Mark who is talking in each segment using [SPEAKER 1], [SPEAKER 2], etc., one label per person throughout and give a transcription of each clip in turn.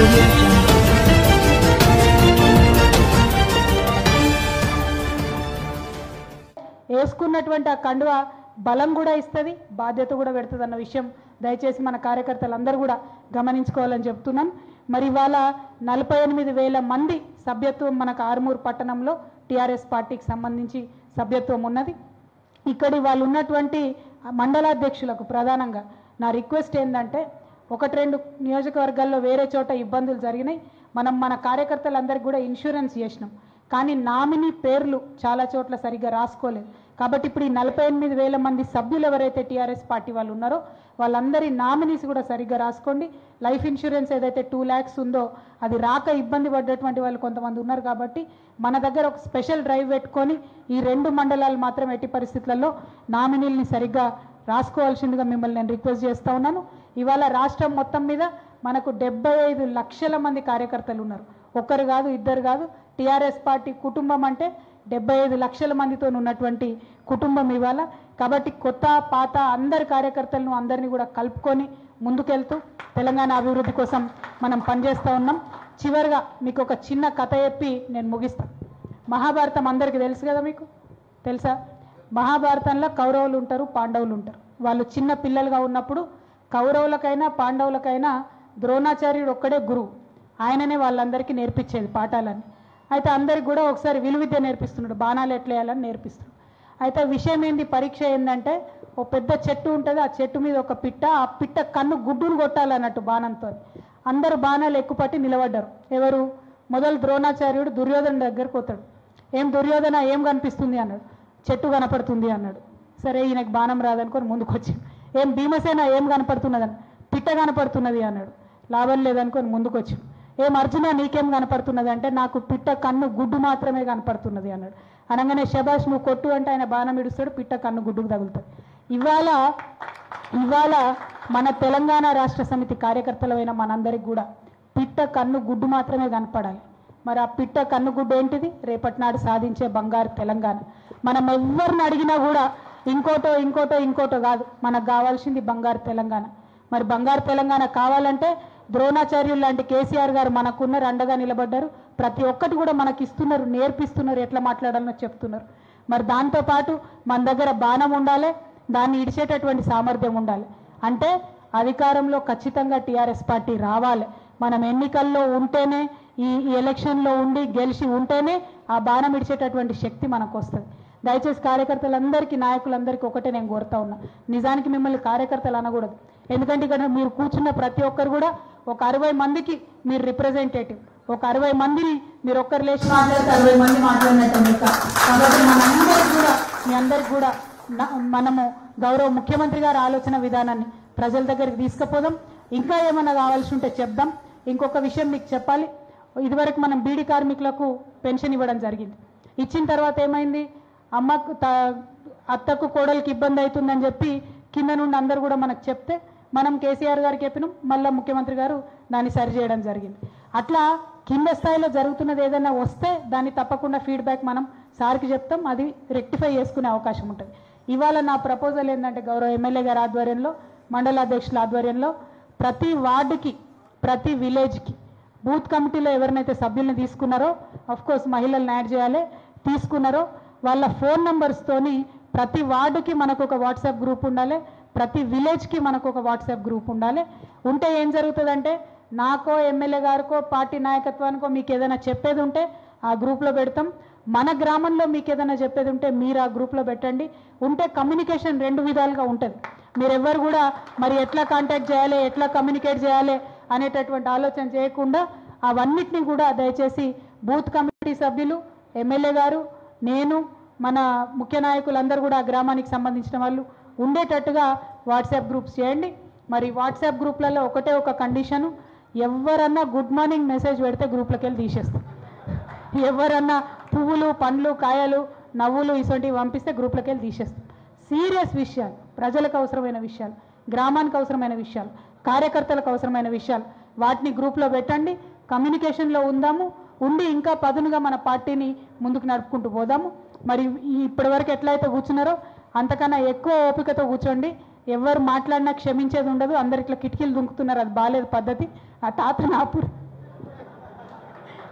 [SPEAKER 1] audio jungle.
[SPEAKER 2] వేసుకున్నటువంటి ఆ కండువ బలం కూడా ఇస్తుంది బాధ్యత కూడా పెడుతుంది అన్న విషయం దయచేసి మన కార్యకర్తలందరూ కూడా గమనించుకోవాలని చెప్తున్నాను మరి ఇవాళ నలభై ఎనిమిది వేల మంది సభ్యత్వం మనకు ఆరుమూరు పట్టణంలో టీఆర్ఎస్ పార్టీకి సంబంధించి సభ్యత్వం ఉన్నది ఇక్కడి వాళ్ళు ఉన్నటువంటి మండలాధ్యక్షులకు ప్రధానంగా నా రిక్వెస్ట్ ఏంటంటే ఒకటి రెండు నియోజకవర్గాల్లో వేరే చోట ఇబ్బందులు జరిగినాయి మనం మన కార్యకర్తలందరికీ కూడా ఇన్సూరెన్స్ చేసినాం కానీ నామినీ పేర్లు చాలా చోట్ల సరిగ్గా రాసుకోలేదు కాబట్టి ఇప్పుడు ఈ నలభై ఎనిమిది వేల మంది సభ్యులు ఎవరైతే టీఆర్ఎస్ పార్టీ వాళ్ళు ఉన్నారో వాళ్ళందరి నామినీస్ కూడా సరిగ్గా రాసుకోండి లైఫ్ ఇన్సూరెన్స్ ఏదైతే టూ ల్యాక్స్ ఉందో అది రాక ఇబ్బంది పడ్డటువంటి వాళ్ళు కొంతమంది ఉన్నారు కాబట్టి మన దగ్గర ఒక స్పెషల్ డ్రైవ్ పెట్టుకొని ఈ రెండు మండలాలు మాత్రం ఎట్టి పరిస్థితులలో నామినీల్ని సరిగ్గా రాసుకోవాల్సిందిగా మిమ్మల్ని నేను రిక్వెస్ట్ చేస్తూ ఉన్నాను ఇవాళ రాష్ట్రం మొత్తం మీద మనకు డెబ్బై ఐదు లక్షల మంది కార్యకర్తలు ఉన్నారు ఒక్కరు కాదు ఇద్దరు కాదు టీఆర్ఎస్ పార్టీ కుటుంబం అంటే డెబ్బై ఐదు లక్షల మందితో ఉన్నటువంటి కుటుంబం ఇవాళ కాబట్టి కొత్త పాత అందరి కార్యకర్తలను అందరినీ కూడా కలుపుకొని ముందుకెళ్తూ తెలంగాణ అభివృద్ధి కోసం మనం పనిచేస్తూ ఉన్నాం చివరిగా మీకు ఒక చిన్న కథ చెప్పి నేను ముగిస్తాను మహాభారతం అందరికీ తెలుసు కదా మీకు తెలుసా మహాభారతంలో కౌరవులు ఉంటారు పాండవులు ఉంటారు వాళ్ళు చిన్న పిల్లలుగా ఉన్నప్పుడు కౌరవులకైనా పాండవులకైనా ద్రోణాచార్యుడు ఒక్కడే గురువు ఆయననే వాళ్ళందరికీ నేర్పించేది పాఠాలని అయితే అందరికి కూడా ఒకసారి విలువిద్య నేర్పిస్తున్నాడు బాణాలు ఎట్లా వేయాలని నేర్పిస్తున్నాడు అయితే విషయం ఏంది పరీక్ష ఏంటంటే ఓ పెద్ద చెట్టు ఉంటుంది ఆ చెట్టు మీద ఒక పిట్ట ఆ పిట్ట కన్ను గుడ్డును కొట్టాలన్నట్టు బాణంతో అందరూ బాణాలు ఎక్కుపట్టి నిలబడ్డారు ఎవరు మొదలు ద్రోణాచార్యుడు దుర్యోధన దగ్గరకు పోతాడు ఏం దుర్యోధన ఏం కనిపిస్తుంది అన్నాడు చెట్టు కనపడుతుంది అన్నాడు సరే ఈయనకు బాణం రాదనుకొని ముందుకు వచ్చి ఏం భీమసేన ఏం కనపడుతున్నదని పిట్ట కనపడుతున్నది అన్నాడు లాభం లేదనుకొని ముందుకు వచ్చి ఏం అర్జున నీకేం కనపడుతున్నది అంటే నాకు పిట్ట కన్ను గుడ్డు మాత్రమే కనపడుతున్నది అన్నాడు అనగానే శబాష్ నువ్వు కొట్టు అంటే ఆయన బాణం ఇడుస్తాడు పిట్ట కన్ను గుడ్డుకు తగులుతాడు ఇవాళ ఇవాళ మన తెలంగాణ రాష్ట్ర సమితి కార్యకర్తలమైన మనందరికి కూడా పిట్ట కన్ను గుడ్డు మాత్రమే కనపడాలి మరి ఆ పిట్ట కన్ను గుడ్డు ఏంటిది రేపటి నాడు సాధించే బంగారు తెలంగాణ మనం ఎవరిని అడిగినా కూడా ఇంకోటో ఇంకోటో ఇంకోటో కాదు మనకు కావాల్సింది బంగారు తెలంగాణ మరి బంగారు తెలంగాణ కావాలంటే ద్రోణాచార్యులు లాంటి కేసీఆర్ గారు మనకున్నారు అండగా నిలబడ్డారు ప్రతి ఒక్కటి కూడా మనకి ఇస్తున్నారు నేర్పిస్తున్నారు ఎట్లా మాట్లాడాలో చెప్తున్నారు మరి దాంతోపాటు మన దగ్గర బాణం ఉండాలి దాన్ని ఇడిచేటటువంటి సామర్థ్యం ఉండాలి అంటే అధికారంలో ఖచ్చితంగా టీఆర్ఎస్ పార్టీ రావాలి మనం ఎన్నికల్లో ఉంటేనే ఈ ఈ ఎలక్షన్లో ఉండి గెలిచి ఉంటేనే ఆ బాణం ఇడిచేటటువంటి శక్తి మనకు వస్తుంది దయచేసి కార్యకర్తలందరికీ నాయకులందరికీ ఒకటే నేను కోరుతా ఉన్నా నిజానికి మిమ్మల్ని కార్యకర్తలు అనకూడదు ఎందుకంటే ఇక్కడ మీరు కూర్చున్న ప్రతి ఒక్కరు కూడా ఒక అరవై మందికి మీరు రిప్రజెంటేటివ్ ఒక అరవై మందిని మీరు ఒక్కరు లేచి మాట్లాడితే అరవై మంది మాట్లాడినట్టు లెక్క కాబట్టి మనందరికి కూడా మీ అందరికి కూడా న- మనము గౌరవ ముఖ్యమంత్రి గారి ఆలోచన విధానాన్ని ప్రజల దగ్గరికి తీసుకుపోదాం ఇంకా ఏమైనా కావాల్సి ఉంటే చెప్దాం ఇంకొక విషయం మీకు చెప్పాలి ఇదివరకు మనం బీడీ కార్మికులకు పెన్షన్ ఇవ్వడం జరిగింది ఇచ్చిన తర్వాత ఏమైంది అమ్మకు త- అత్తకు కోడలికి ఇబ్బంది అవుతుందని చెప్పి కింద నుండి అందరు కూడా మనకు చెప్తే మనం కేసీఆర్ గారికి చెప్పినాం మళ్ళీ ముఖ్యమంత్రి గారు దాన్ని సరి చేయడం జరిగింది అట్లా కింద స్థాయిలో జరుగుతున్నది ఏదైనా వస్తే దాన్ని తప్పకుండా ఫీడ్బ్యాక్ మనం సార్కి చెప్తాం అది రెక్టిఫై చేసుకునే అవకాశం ఉంటుంది ఇవాళ నా ప్రపోజల్ ఏంటంటే గౌరవ ఎమ్మెల్యే గారి ఆధ్వర్యంలో మండల అధ్యక్షుల ఆధ్వర్యంలో ప్రతి వార్డుకి ప్రతి విలేజ్కి బూత్ కమిటీలో ఎవరినైతే సభ్యుల్ని తీసుకున్నారో కోర్స్ మహిళలను యాడ్ చేయాలి తీసుకున్నారో వాళ్ళ ఫోన్ నంబర్స్తోని ప్రతి వార్డుకి మనకు ఒక వాట్సాప్ గ్రూప్ ఉండాలి ప్రతి విలేజ్కి మనకు ఒక వాట్సాప్ గ్రూప్ ఉండాలి ఉంటే ఏం జరుగుతుందంటే నాకో ఎమ్మెల్యే గారికో పార్టీ నాయకత్వానికో మీకు ఏదైనా చెప్పేది ఉంటే ఆ గ్రూప్లో పెడతాం మన గ్రామంలో మీకు ఏదైనా చెప్పేది ఉంటే మీరు ఆ గ్రూప్లో పెట్టండి ఉంటే కమ్యూనికేషన్ రెండు విధాలుగా ఉంటుంది మీరెవ్వరు కూడా మరి ఎట్లా కాంటాక్ట్ చేయాలి ఎట్లా కమ్యూనికేట్ చేయాలి అనేటటువంటి ఆలోచన చేయకుండా అవన్నిటిని కూడా దయచేసి బూత్ కమిటీ సభ్యులు ఎమ్మెల్యే గారు నేను మన ముఖ్య నాయకులందరూ కూడా ఆ గ్రామానికి సంబంధించిన వాళ్ళు ఉండేటట్టుగా వాట్సాప్ గ్రూప్స్ చేయండి మరి వాట్సాప్ గ్రూప్లలో ఒకటే ఒక కండిషను ఎవరన్నా గుడ్ మార్నింగ్ మెసేజ్ పెడితే గ్రూప్లోకి వెళ్ళి తీసేస్తాం ఎవరన్నా పువ్వులు పండ్లు కాయలు నవ్వులు ఇటువంటివి పంపిస్తే గ్రూప్లోకి వెళ్ళి తీసేస్తాం సీరియస్ విషయాలు ప్రజలకు అవసరమైన విషయాలు గ్రామానికి అవసరమైన విషయాలు కార్యకర్తలకు అవసరమైన విషయాలు వాటిని గ్రూప్లో పెట్టండి కమ్యూనికేషన్లో ఉందాము ఉండి ఇంకా పదునుగా మన పార్టీని ముందుకు నడుపుకుంటూ పోదాము మరి ఈ ఇప్పటివరకు ఎట్లయితే కూర్చున్నారో అంతకన్నా ఎక్కువ ఓపికతో కూర్చోండి ఎవరు మాట్లాడినా క్షమించేది ఉండదు అందరు ఇట్లా కిటికీలు దుంకుతున్నారు అది బాగాలేదు పద్ధతి ఆ తాత నాపురు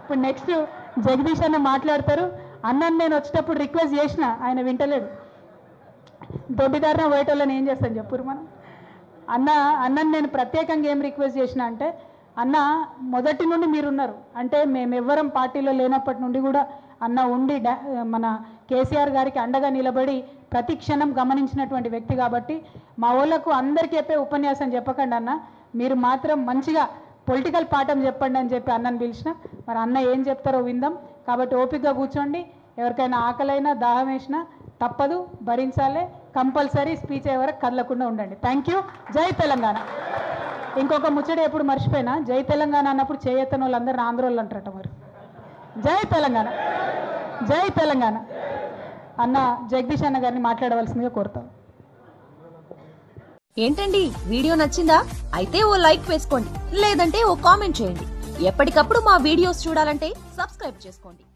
[SPEAKER 2] ఇప్పుడు నెక్స్ట్ జగదీష్ అన్న మాట్లాడతారు అన్నని నేను వచ్చేటప్పుడు రిక్వెస్ట్ చేసిన ఆయన వింటలేడు దొడ్డిదారిన పోయేటోళ్ళని ఏం చేస్తాను చెప్పురు మనం అన్న అన్నని నేను ప్రత్యేకంగా ఏం రిక్వెస్ట్ చేసిన అంటే అన్న మొదటి నుండి మీరున్నారు అంటే మేమెవ్వరం పార్టీలో లేనప్పటి నుండి కూడా అన్న ఉండి డా- మన కేసీఆర్ గారికి అండగా నిలబడి ప్రతి క్షణం గమనించినటువంటి వ్యక్తి కాబట్టి మా వాళ్ళకు అందరికీ చెప్పే ఉపన్యాసం చెప్పకండి అన్న మీరు మాత్రం మంచిగా పొలిటికల్ పాఠం చెప్పండి అని చెప్పి అన్నని పిలిచిన మరి అన్న ఏం చెప్తారో విందాం కాబట్టి ఓపికగా కూర్చోండి ఎవరికైనా ఆకలైనా దాహం వేసినా తప్పదు భరించాలి కంపల్సరీ స్పీచ్ అయ్యే వరకు కదలకుండా ఉండండి థ్యాంక్ యూ జై తెలంగాణ ఇంకొక ముచ్చట ఎప్పుడు మర్చిపోయినా జై తెలంగాణ అన్నప్పుడు చేయత్తన వాళ్ళందరూ ఆంధ్ర వాళ్ళు అంటారట మరి జై తెలంగాణ జై తెలంగాణ అన్న జగదీష్ అన్న గారిని మాట్లాడవలసిందిగా కోరుతాం
[SPEAKER 1] ఏంటండి వీడియో నచ్చిందా అయితే ఓ లైక్ వేసుకోండి లేదంటే ఓ కామెంట్ చేయండి ఎప్పటికప్పుడు మా వీడియోస్ చూడాలంటే సబ్స్క్రైబ్ చేసుకోండి